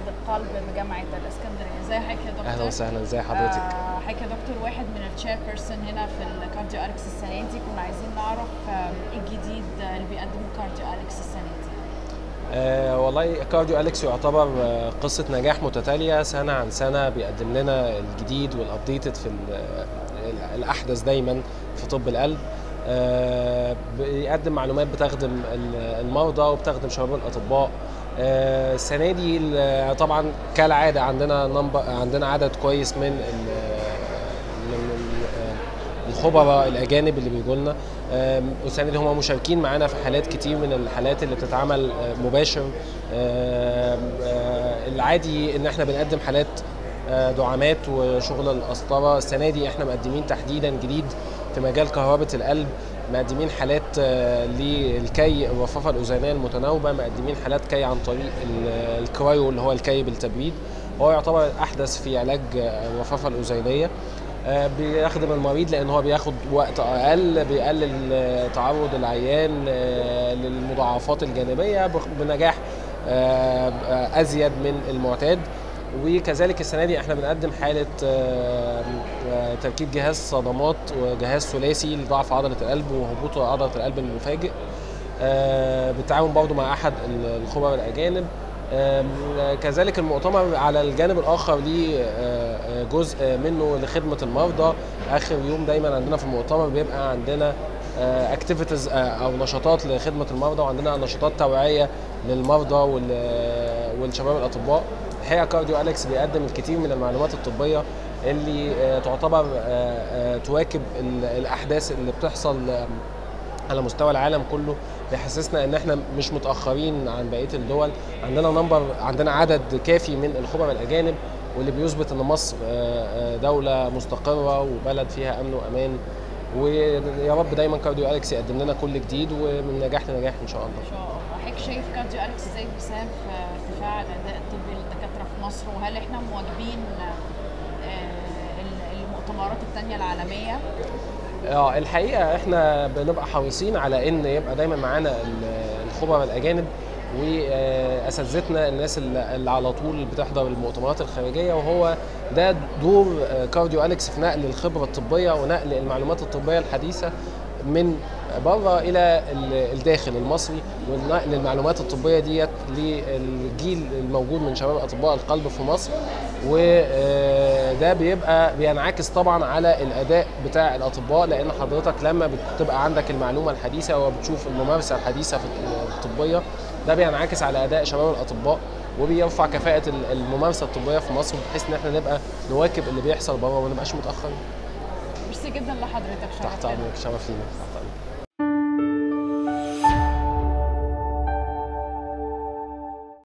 القلب بجامعه الاسكندريه ازي حضرتك يا دكتور اهلا وسهلا ازي حضرتك آه، حضرتك يا دكتور واحد من التشير بيرسون هنا في الكارديو اليكس السنه دي كنا عايزين نعرف آه، ايه الجديد اللي بيقدمه كارديو اليكس السنه دي آه والله كارديو اليكس يعتبر آه، قصه نجاح متتاليه سنه عن سنه بيقدم لنا الجديد والابديتد في ال- ال- الاحدث دايما في طب القلب آه، بيقدم معلومات بتخدم ال- المرضى وبتخدم شباب الاطباء آه، السنه دي ال- طبعا كالعاده عندنا نمبر عندنا عدد كويس من ال- من ال- الخبراء الاجانب اللي بيجوا لنا آم، والسنه دي هم مشاركين معانا في حالات كتير من الحالات اللي بتتعمل آه، مباشر آم، آه، العادي ان احنا بنقدم حالات آه، دعامات وشغل القسطره السنه دي احنا مقدمين تحديدا جديد في مجال كهرباء القلب مقدمين حالات آه، للكي الرفافه الاذينيه المتناوبه مقدمين حالات كي عن طريق ال- الكرايو اللي هو الكي بالتبريد هو يعتبر الاحدث في علاج آه، الرفافه الاذينيه آه، بيخدم المريض لان هو بياخد وقت اقل بيقلل آه، تعرض العيان آه، للمضاعفات الجانبيه بخ- بنجاح آه، آه، ازيد من المعتاد وكذلك السنه دي احنا بنقدم حاله آه، آه، تركيب جهاز صدمات وجهاز ثلاثي لضعف عضله القلب وهبوط عضله القلب المفاجئ آه، بالتعاون برضو مع احد ال- الخبراء الاجانب آم، كذلك المؤتمر على الجانب الاخر ليه آه، آه، جزء منه لخدمه المرضى اخر يوم دايما عندنا في المؤتمر بيبقى عندنا اكتيفيتيز او نشاطات لخدمه المرضى وعندنا نشاطات توعيه للمرضى وال- والشباب الاطباء الحقيقه كارديو اليكس بيقدم الكثير من المعلومات الطبيه اللي آه، تعتبر آه، آه، تواكب ال- الاحداث اللي بتحصل آم، على مستوى العالم كله بيحسسنا ان احنا مش متاخرين عن بقيه الدول عندنا نمبر عندنا عدد كافي من الخبراء الاجانب واللي بيثبت ان مصر آه، آه، دوله مستقره وبلد فيها امن وامان ويا رب دايما كارديو اليكس يقدم لنا كل جديد ومن نجاح لنجاح ان شاء الله ان شاء الله حضرتك شايف كارديو اليكس ازاي بيساهم في ارتفاع الاداء الطبي للدكاتره في مصر وهل احنا مواكبين آه، ال- المؤتمرات التانية العالمية اه الحقيقه احنا بنبقى حريصين على ان يبقى دايما معانا ال- الخبراء الاجانب واساتذتنا الناس اللي اللي على طول بتحضر المؤتمرات الخارجيه وهو ده دور آه، كارديو اليكس في نقل الخبره الطبيه ونقل المعلومات الطبيه الحديثه من بره الى ال- الداخل المصري ونقل المعلومات الطبيه ديت للجيل الموجود من شباب اطباء القلب في مصر وده بيبقى بينعكس طبعا على الاداء بتاع الاطباء لان حضرتك لما بتبقى عندك المعلومه الحديثه وبتشوف الممارسه الحديثه في الطبيه ده بينعكس على اداء شباب الاطباء وبيرفع كفاءه ال- الممارسه الطبيه في مصر بحيث ان احنا نبقى نواكب اللي بيحصل بره وما نبقاش متاخرين ميرسي جدا لحضرتك تحت شرفتنا امرك شرف لينا تحت امرك